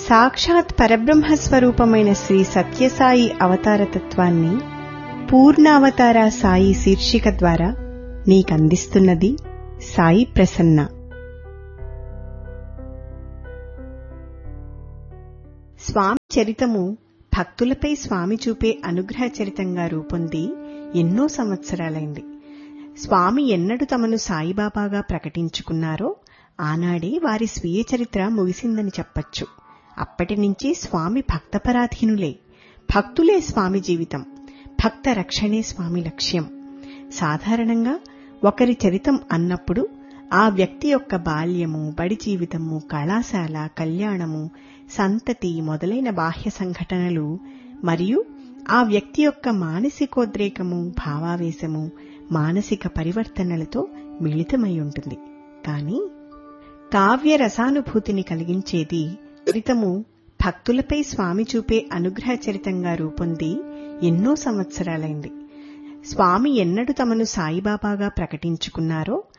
సాక్షాత్ పరబ్రహ్మ స్వరూపమైన శ్రీ సత్యసాయి అవతారతత్వాన్ని పూర్ణావతార సాయి శీర్షిక ద్వారా నీకందిస్తున్నది సాయి ప్రసన్న స్వామి చరితము భక్తులపై స్వామి చూపే అనుగ్రహ చరితంగా రూపొంది ఎన్నో సంవత్సరాలైంది స్వామి ఎన్నడు తమను సాయిబాబాగా ప్రకటించుకున్నారో ఆనాడే వారి స్వీయ చరిత్ర ముగిసిందని చెప్పచ్చు అప్పటి నుంచి స్వామి భక్తపరాధీనులే భక్తులే స్వామి జీవితం భక్త రక్షణే స్వామి లక్ష్యం సాధారణంగా ఒకరి చరితం అన్నప్పుడు ఆ వ్యక్తి యొక్క బాల్యము బడి జీవితము కళాశాల కళ్యాణము సంతతి మొదలైన బాహ్య సంఘటనలు మరియు ఆ వ్యక్తి యొక్క మానసికోద్రేకము భావావేశము మానసిక పరివర్తనలతో మిళితమై ఉంటుంది కాని కావ్య రసానుభూతిని కలిగించేది చరితము భక్తులపై స్వామి చూపే అనుగ్రహ చరితంగా రూపొంది ఎన్నో సంవత్సరాలైంది స్వామి ఎన్నడు తమను సాయిబాబాగా ప్రకటించుకున్నారో